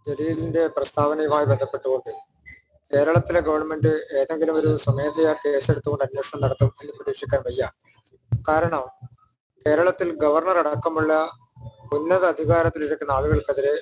ജലീലിന്റെ പ്രസ്താവനയുമായി ബന്ധപ്പെട്ടുകൊണ്ട് കേരളത്തിലെ ഗവൺമെന്റ് ഏതെങ്കിലും ഒരു സ്വമേധയാ കേസെടുത്തുകൊണ്ട് അന്വേഷണം നടത്തും എന്ന് പ്രതീക്ഷിക്കാൻ വയ്യ കാരണം കേരളത്തിൽ ഗവർണർ അടക്കമുള്ള ഉന്നത അധികാരത്തിലിരിക്കുന്ന ആളുകൾക്കെതിരെ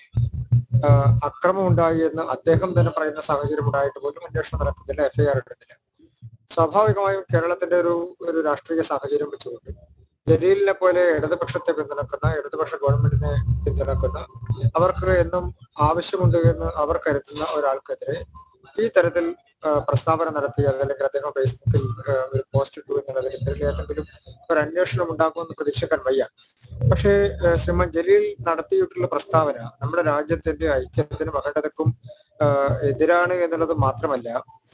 ആ, അക്രമം ഉണ്ടായി എന്ന് അദ്ദേഹം തന്നെ പറയുന്ന സാഹചര്യം ഉണ്ടായിട്ട് പോലും അന്വേഷണം നടത്തുന്നില്ല എഫ്ഐആർ എടുക്കുന്നില്ല സ്വാഭാവികമായും കേരളത്തിന്റെ ഒരു ഒരു രാഷ്ട്രീയ സാഹചര്യം വെച്ചുകൊണ്ട് ജലീലിനെ പോലെ ഇടതുപക്ഷത്തെ പിന്തുണക്കുന്ന ഇടതുപക്ഷ ഗവൺമെന്റിനെ പിന്തുണക്കുന്ന അവർക്ക് എന്നും ആവശ്യമുണ്ട് എന്ന് അവർ കരുതുന്ന ഒരാൾക്കെതിരെ ഈ തരത്തിൽ ആ, പ്രസ്താവന നടത്തി അതല്ലെങ്കിൽ അദ്ദേഹം ഫേസ്ബുക്കിൽ ആ, ഒരു പോസ്റ്റ് ഇട്ടു എന്നുള്ളതിൽ ഇതിൽ ഏതെങ്കിലും ഒരു അന്വേഷണം ഉണ്ടാക്കുമെന്ന് പ്രതീക്ഷിക്കാൻ വയ്യ പക്ഷേ ആ, ശ്രീമാൻ ജലീൽ നടത്തിയിട്ടുള്ള പ്രസ്താവന നമ്മുടെ രാജ്യത്തിന്റെ ഐക്യത്തിനും അഖണ്ഡതക്കും ആ, എതിരാണ് എന്നുള്ളത് മാത്രമല്ല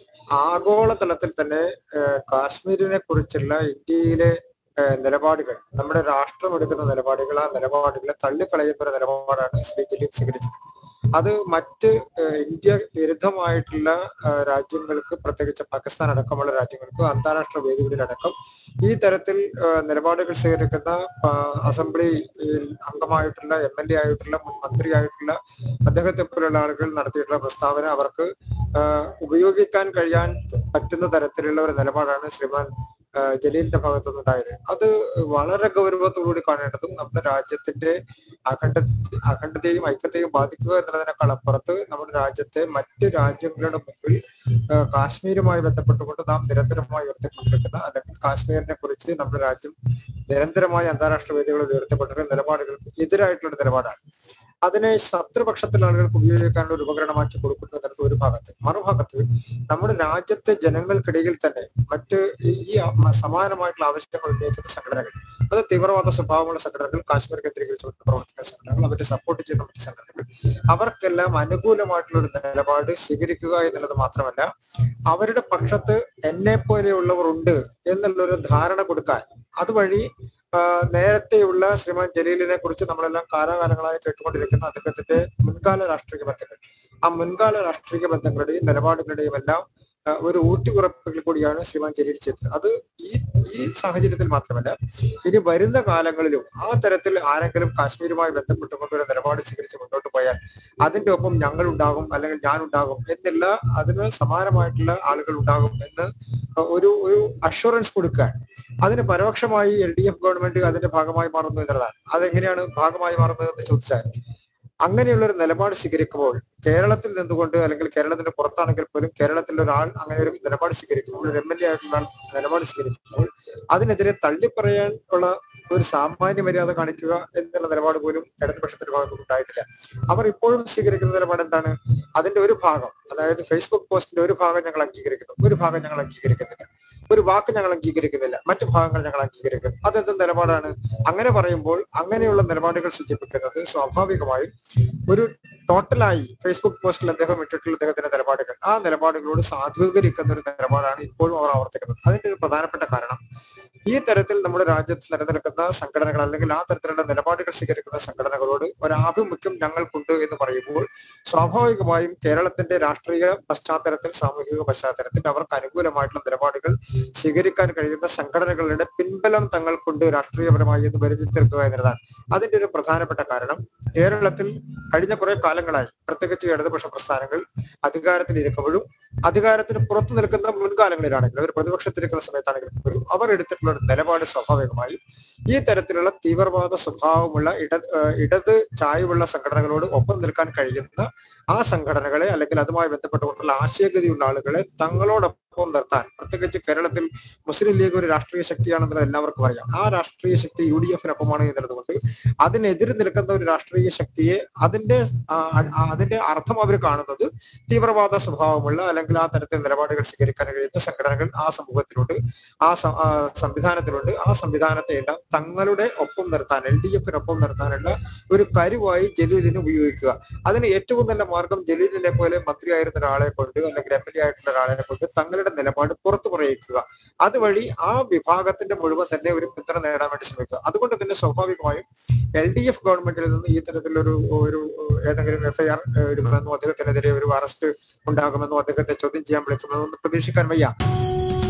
ആഗോളതലത്തിൽ തന്നെ ആ, കാശ്മീരിനെ കുറിച്ചുള്ള ഇന്ത്യയിലെ ആ, നിലപാടുകൾ നമ്മുടെ രാഷ്ട്രം എടുക്കുന്ന നിലപാടുകൾ ആ നിലപാടുകളെ തള്ളിക്കളയുന്ന ഒരു നിലപാടാണ് ശ്രീ ജലീൽ സ്വീകരിച്ചത് അത് മറ്റ് ആ, ഇന്ത്യ വിരുദ്ധമായിട്ടുള്ള ആ, രാജ്യങ്ങൾക്ക് പ്രത്യേകിച്ച് പാകിസ്ഥാൻ അടക്കമുള്ള രാജ്യങ്ങൾക്ക് അന്താരാഷ്ട്ര വേദികളിലടക്കം ഈ തരത്തിൽ ആ, നിലപാടുകൾ സ്വീകരിക്കുന്ന ആ, അസംബ്ലിയിൽ അംഗമായിട്ടുള്ള എം എൽ എ ആയിട്ടുള്ള മുൻ മന്ത്രിയായിട്ടുള്ള അദ്ദേഹത്തെ പോലുള്ള ആളുകൾ നടത്തിയിട്ടുള്ള പ്രസ്താവന അവർക്ക് ആ, ഉപയോഗിക്കാൻ കഴിയാൻ പറ്റുന്ന തരത്തിലുള്ള ഒരു നിലപാടാണ് ശ്രീമാൻ ആ, ജലീലിന്റെ ഭാഗത്തുനിന്നുണ്ടായത് അത് വളരെ ഗൗരവത്തോടുകൂടി കാണേണ്ടതും നമ്മുടെ രാജ്യത്തിന്റെ അഖണ്ഡ അഖണ്ഡതയും ഐക്യത്തെയും ബാധിക്കുക എന്നുള്ളതിനേക്കാൾ അപ്പുറത്ത് നമ്മുടെ രാജ്യത്തെ മറ്റ് രാജ്യങ്ങളുടെ മുമ്പിൽ ആ, കാശ്മീരുമായി ബന്ധപ്പെട്ടുകൊണ്ട് നാം നിരന്തരമായി ഉയർത്തിക്കൊണ്ടിരിക്കുന്ന അല്ലെങ്കിൽ കാശ്മീരിനെ കുറിച്ച് നമ്മുടെ രാജ്യം നിരന്തരമായി അന്താരാഷ്ട്ര വേദികളിൽ ഉയർത്തിക്കൊണ്ടിരിക്കുന്ന നിലപാടുകൾക്ക് എതിരായിട്ടുള്ള ഒരു നിലപാടാണ് അതിനെ ശത്രുപക്ഷത്തിലെ ആളുകൾക്ക് ഉപയോഗിക്കാനുള്ള ഒരു ഉപകരണമാക്കി കൊടുക്കുന്നു എന്നുള്ളത് ഒരു ഭാഗത്ത് മറുഭാഗത്ത് നമ്മുടെ രാജ്യത്തെ ജനങ്ങൾക്കിടയിൽ തന്നെ മറ്റ് ഈ ഈ അ- സമാനമായിട്ടുള്ള ആവശ്യങ്ങൾ ഉന്നയിക്കുന്ന സംഘടനകൾ അത് തീവ്രവാദ സ്വഭാവമുള്ള സംഘടനകൾ കാശ്മീർ കേന്ദ്രീകരിച്ചുകൊണ്ട് പ്രവർത്തിക്കുന്ന സംഘടനകൾ അവരെ സപ്പോർട്ട് ചെയ്യുന്ന മറ്റ് സംഘടനകൾ അവർക്കെല്ലാം അനുകൂലമായിട്ടുള്ള ഒരു നിലപാട് സ്വീകരിക്കുക എന്നുള്ളത് മാത്രമല്ല അവരുടെ പക്ഷത്ത് എന്നെ പോലെയുള്ളവർ ഉണ്ട് എന്നുള്ളൊരു ധാരണ കൊടുക്കാൻ അതുവഴി ആ, നേരത്തെയുള്ള ശ്രീമാൻ ജലീലിനെ കുറിച്ച് നമ്മളെല്ലാം കാലാകാലങ്ങളായി കേട്ടുകൊണ്ടിരിക്കുന്ന അദ്ദേഹത്തിന്റെ മുൻകാല രാഷ്ട്രീയ ബന്ധങ്ങൾ ആ മുൻകാല രാഷ്ട്രീയ ബന്ധങ്ങളുടെയും നിലപാടുകളുടെയും എല്ലാം ആ, ഒരു ഊട്ടിയുറപ്പിൽ കൂടിയാണ് ശ്രീമാൻ ജലീൽ ചെയ്തത് അത് ഈ ഈ സാഹചര്യത്തിൽ മാത്രമല്ല ഇനി വരുന്ന കാലങ്ങളിലും ആ തരത്തിൽ ആരെങ്കിലും കാശ്മീരുമായി ബന്ധപ്പെട്ടുകൊണ്ട് ഒരു നിലപാട് സ്വീകരിച്ച് മുന്നോട്ട് പോയാൽ അതിന്റെ ഒപ്പം ഞങ്ങൾ ഉണ്ടാകും അല്ലെങ്കിൽ ഞാൻ ഉണ്ടാകും എന്നുള്ള അതിന് സമാനമായിട്ടുള്ള ആളുകൾ ഉണ്ടാകും എന്ന് ഒരു ഒരു അഷുറൻസ് കൊടുക്കാൻ അതിന് പരോക്ഷമായി എൽ ഡി എഫ് ഗവൺമെന്റ് അതിന്റെ ഭാഗമായി മാറുന്നു എന്നുള്ളതാണ് അതെങ്ങനെയാണ് ഭാഗമായി മാറുന്നത് എന്ന് ചോദിച്ചാൽ അങ്ങനെയുള്ള ഒരു നിലപാട് സ്വീകരിക്കുമ്പോൾ കേരളത്തിൽ നിന്നുകൊണ്ട് അല്ലെങ്കിൽ കേരളത്തിന്റെ പുറത്താണെങ്കിൽ പോലും കേരളത്തിലെ ഒരാൾ അങ്ങനെ ഒരു നിലപാട് സ്വീകരിക്കുമ്പോൾ ഒരു എം എൽ എ ആയിട്ടുള്ള ആൾ നിലപാട് സ്വീകരിക്കുമ്പോൾ അതിനെതിരെ തള്ളിപ്പറയാൻ ഉള്ള ഒരു സാമാന്യ മര്യാദ കാണിക്കുക എന്നുള്ള നിലപാട് പോലും ഇടതുപക്ഷത്തിന്റെ ഭാഗത്ത് ഉണ്ടായിട്ടില്ല അവർ ഇപ്പോഴും സ്വീകരിക്കുന്ന നിലപാട് എന്താണ് അതിന്റെ ഒരു ഭാഗം അതായത് ഫേസ്ബുക്ക് പോസ്റ്റിന്റെ ഒരു ഭാഗം ഞങ്ങൾ അംഗീകരിക്കുന്നു ഒരു ഭാഗം ഞങ്ങൾ അംഗീകരിക്കുന്നില്ല ഒരു വാക്ക് ഞങ്ങൾ അംഗീകരിക്കുന്നില്ല മറ്റു ഭാഗങ്ങൾ ഞങ്ങൾ അംഗീകരിക്കുന്നു അതെന്ത് നിലപാടാണ് അങ്ങനെ പറയുമ്പോൾ അങ്ങനെയുള്ള നിലപാടുകൾ സൂചിപ്പിക്കുന്നത് സ്വാഭാവികമായും ഒരു ടോട്ടലായി ഫേസ്ബുക്ക് പോസ്റ്റിൽ അദ്ദേഹം ഇട്ടിട്ടുള്ള അദ്ദേഹത്തിന്റെ നിലപാടുകൾ ആ നിലപാടുകളോട് സാധൂകരിക്കുന്ന ഒരു നിലപാടാണ് ഇപ്പോഴും അവർ ആവർത്തിക്കുന്നത് അതിന്റെ ഒരു പ്രധാനപ്പെട്ട കാരണം ഈ തരത്തിൽ നമ്മുടെ രാജ്യത്ത് നിലനിൽക്കുന്ന സംഘടനകൾ അല്ലെങ്കിൽ ആ തരത്തിലുള്ള നിലപാടുകൾ സ്വീകരിക്കുന്ന സംഘടനകളോട് ഒരാഭിമുഖ്യം ഞങ്ങൾക്കുണ്ട് എന്ന് പറയുമ്പോൾ സ്വാഭാവികമായും കേരളത്തിന്റെ രാഷ്ട്രീയ പശ്ചാത്തലത്തിൽ സാമൂഹിക പശ്ചാത്തലത്തിൽ അവർക്ക് അനുകൂലമായിട്ടുള്ള നിലപാടുകൾ സ്വീകരിക്കാൻ കഴിയുന്ന സംഘടനകളുടെ പിൻബലം തങ്ങൾക്കുണ്ട് രാഷ്ട്രീയപരമായി എന്ന് വരുത്തി തീർക്കുക എന്നതാണ് അതിന്റെ ഒരു പ്രധാനപ്പെട്ട കാരണം കേരളത്തിൽ കഴിഞ്ഞ കുറെ കാലങ്ങളായി പ്രത്യേകിച്ച് ഇടതുപക്ഷ പ്രസ്ഥാനങ്ങൾ അധികാരത്തിലിരിക്കുമ്പോഴും അധികാരത്തിന് പുറത്തു നിൽക്കുന്ന മുൻകാലങ്ങളിലാണെങ്കിലും അവർ പ്രതിപക്ഷത്തിരിക്കുന്ന സമയത്താണെങ്കിലും പോലും അവർ എടുത്തിട്ടുള്ള ഒരു നിലപാട് സ്വാഭാവികമായും ഈ തരത്തിലുള്ള തീവ്രവാദ സ്വഭാവമുള്ള ഇട ഏഹ് ഇടത് ചായ്വുള്ള സംഘടനകളോട് ഒപ്പം നിൽക്കാൻ കഴിയുന്ന ആ സംഘടനകളെ അല്ലെങ്കിൽ അതുമായി ബന്ധപ്പെട്ടുകൊണ്ടുള്ള ആശയഗതിയുള്ള ആളുകളെ തങ്ങളോടൊപ്പം നിർത്താൻ പ്രത്യേകിച്ച് കേരളത്തിൽ മുസ്ലിം ലീഗ് ഒരു രാഷ്ട്രീയ ശക്തിയാണെന്നുള്ളത് എല്ലാവർക്കും അറിയാം ആ രാഷ്ട്രീയ ശക്തി യു ഡി എഫിനൊപ്പമാണ് എന്നുള്ളത് കൊണ്ട് അതിനെതിരെ നിൽക്കുന്ന ഒരു രാഷ്ട്രീയ ശക്തിയെ അതിന്റെ ആ, ആ, അതിന്റെ അർത്ഥം അവർ കാണുന്നത് തീവ്രവാദ സ്വഭാവമുള്ള അല്ലെങ്കിൽ ആ തരത്തിൽ നിലപാടുകൾ സ്വീകരിക്കാൻ കഴിയുന്ന സംഘടനകൾ ആ സമൂഹത്തിലുണ്ട് ആ സ- ആ സംവിധാനത്തിലുണ്ട് ആ സംവിധാനത്തെ എല്ലാം തങ്ങളുടെ ഒപ്പം നിർത്താൻ എൽ ഡി എഫിനൊപ്പം നിർത്താനുള്ള ഒരു കരുവായി ജലീലിന് ഉപയോഗിക്കുക അതിന് ഏറ്റവും നല്ല മാർഗം ജലീലിനെ പോലെ മന്ത്രിയായിരുന്ന ഒരാളെ കൊണ്ട് അല്ലെങ്കിൽ എം എൽ എ ആയിട്ടുള്ള ഒരാളെ കൊണ്ട് തങ്ങളുടെ നിലപാട് പുറത്തു പറയിക്കുക അതുവഴി ആ വിഭാഗത്തിന്റെ മുഴുവൻ തന്നെ ഒരു പിന്തുണ നേടാൻ വേണ്ടി ശ്രമിക്കുക അതുകൊണ്ട് തന്നെ സ്വാഭാവികമായും എൽ ഡി എഫ് ഗവൺമെന്റിൽ നിന്ന് ഈ തരത്തിലൊരു ഒരു ഏതെങ്കിലും എഫ്ഐആർ ഇടുമെന്നോ അദ്ദേഹത്തിനെതിരെ ഒരു അറസ്റ്റ് ഉണ്ടാകുമെന്നോ അദ്ദേഹത്തെ ചോദ്യം ചെയ്യാൻ വിളിക്കുമെന്നോ ഒന്നും പ്രതീക്ഷിക്കാൻ വയ്യ